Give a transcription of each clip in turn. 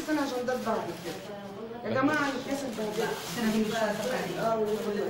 تاني عشان ده اتبهدل كده يا جماعه الكيس اتبهدل اه والله.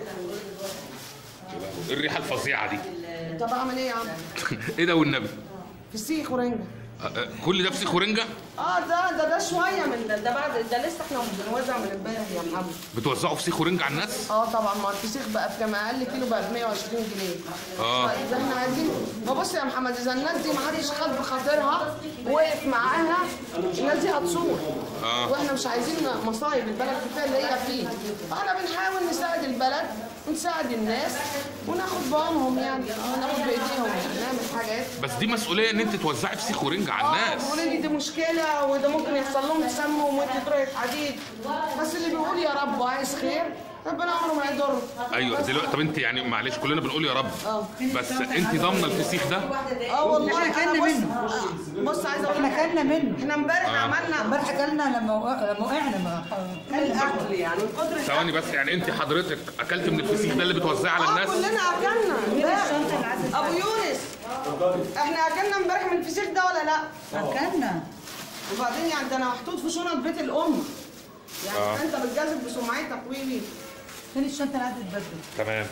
ايه الريحه الفظيعه دي طب اعمل ايه يا عم؟ ايه ده والنبي فسيخ ورنجه أه، أه، كل ده فسيخ ورنجه اه ده ده ده شويه من ده ده بعد ده لسه احنا بنوزع من امبارح يا محمد بتوزعوا فسيخ ورنجه على الناس اه طبعا ما الفسيخ بقى بكام اقل كيلو بقى ب 120 جنيه اه. طيب احنا عايزين ما بص يا محمد اذا الناس دي ما حدش خد بخاطرها وقف معاها الناس دي هتصور اه. واحنا مش عايزين مصايب البلد كفايه اللي هي فيه فاحنا بنحاول نساعد البلد ونساعد الناس وناخد بامهم يعني اه ناخد بايديهم يعني نعمل حاجات بس دي مسؤوليه ان انت توزعي فسيخ ورنجه على اه الناس بيقولوا لي دي مشكله وده ممكن يحصل لهم تسمم وانت تروحي حديد بس اللي بيقول يا رب وعايز خير ربنا عمره ما يضره ايوه بس- دلوقتي طب انت يعني معلش كلنا بنقول يا رب اه. بس انت ضامنه الفسيخ ده اه والله احنا انا كلنا بص منه. بص عايزه اقول احنا لك كلنا منه احنا امبارح عملنا امبارح اكلنا لما وق- لما وقعنا ما كل الاكل يعني من قدر ثواني بس يعني انت حضرتك اكلت من الفسيخ ده اللي بتوزعيه على اه الناس كلنا اكلنا امبارح ابو يونس احنا اكلنا امبارح من الفسيخ ده ولا لا اكلنا وبعدين يعني ده انا محطوط في شنط بيت الام يعني اه. انت بتجازف بسمعتك وي فين الشنطه اللي عدت بدري تمام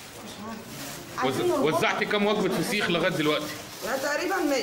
عايزين وز... نربطها. وزعتي كام وجبه فسيخ لغايه دلوقتي يعني تقريبا 100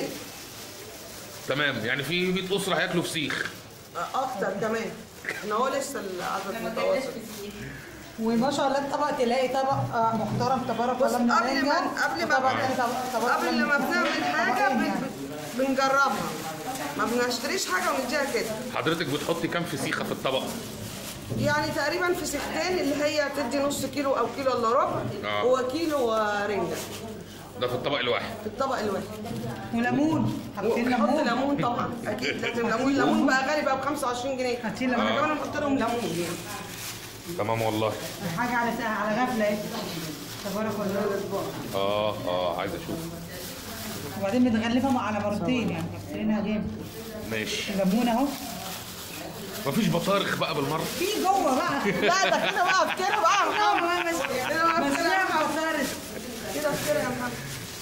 تمام يعني في 100 اسره هياكلوا فسيخ اكتر كمان احنا هو لسه العدد متواصل وما شاء الله الطبق تلاقي طبق آه، محترم تبارك بص الله من قبل الرنجة، ما قبل ما وطبق تاني طبق- تبارك قبل الله ما من- بنعمل حاجه طبقين بن- يعني. بن- بنجربها ما بنشتريش حاجه ونديها كده حضرتك بتحطي كام فسيخه في الطبق يعني تقريبا في سيختين اللي هي تدي نص كيلو او كيلو الا ربع آه. وكيلو رنجه ده في الطبق الواحد في الطبق الواحد وليمون حاطين ونحط ليمون ليمون طبعا اكيد لازم ليمون الليمون بقى غالي بقى ب 25 جنيه حاطين ليمون. احنا كمان نحط لهم ليمون يعني تمام والله حاجه على على غفله ايه تبارك الله اه اه عايز اشوف وبعدين بنغلفها على مرتين يعني غسلينها جامد ماشي ليمون اهو مفيش بطارخ بقى بالمره في جوه بقى لا ده كده بقى افتكر بقى يا محمد بس كده بقى بس افتكر لا يا محمد. بطارس كده افتكر يا محمد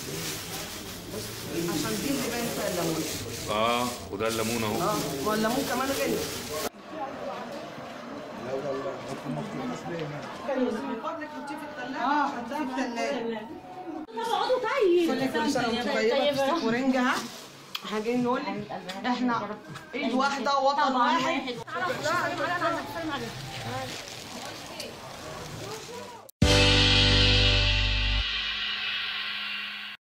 بص عشان دي اللي باين فيها الليمون اه وده الليمون اهو اه ما هو الليمون كمان غلي كان يوسف من فضلك حطيه في الثلاجه اه حطها في الثلاجه اقعدوا طيب كل سنه وانتم طيبه فستق ورنجه ها احنا جايين نقول لك احنا ايد واحده وطن واحد لا